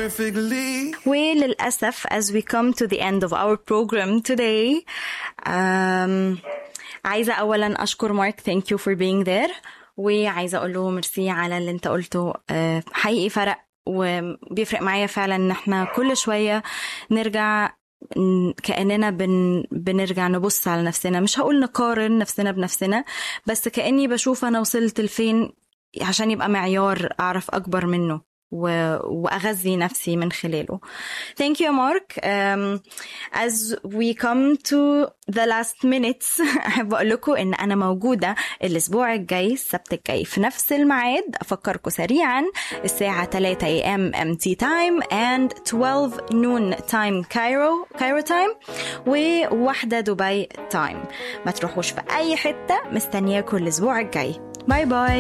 perfectly. وللأسف as we come to the end of our program today um, عايزة أولا أشكر مارك thank you for being there وعايزة أقول له ميرسي على اللي أنت قلته آه، حقيقي فرق وبيفرق معايا فعلا إن احنا كل شوية نرجع ن- كأننا بن بنرجع نبص على نفسنا مش هقول نقارن نفسنا بنفسنا بس كأني بشوف أنا وصلت لفين عشان يبقى معيار أعرف أكبر منه و... وأغذي نفسي من خلاله. Thank you, Mark. Um, as we come to the last minutes أحب أقول لكم إن أنا موجودة الأسبوع الجاي السبت الجاي في نفس الميعاد أفكركم سريعا الساعة 3 a.m. MT time and 12 noon time Cairo Cairo time وواحدة دبي time ما تروحوش في أي حتة مستنياكم الأسبوع الجاي باي باي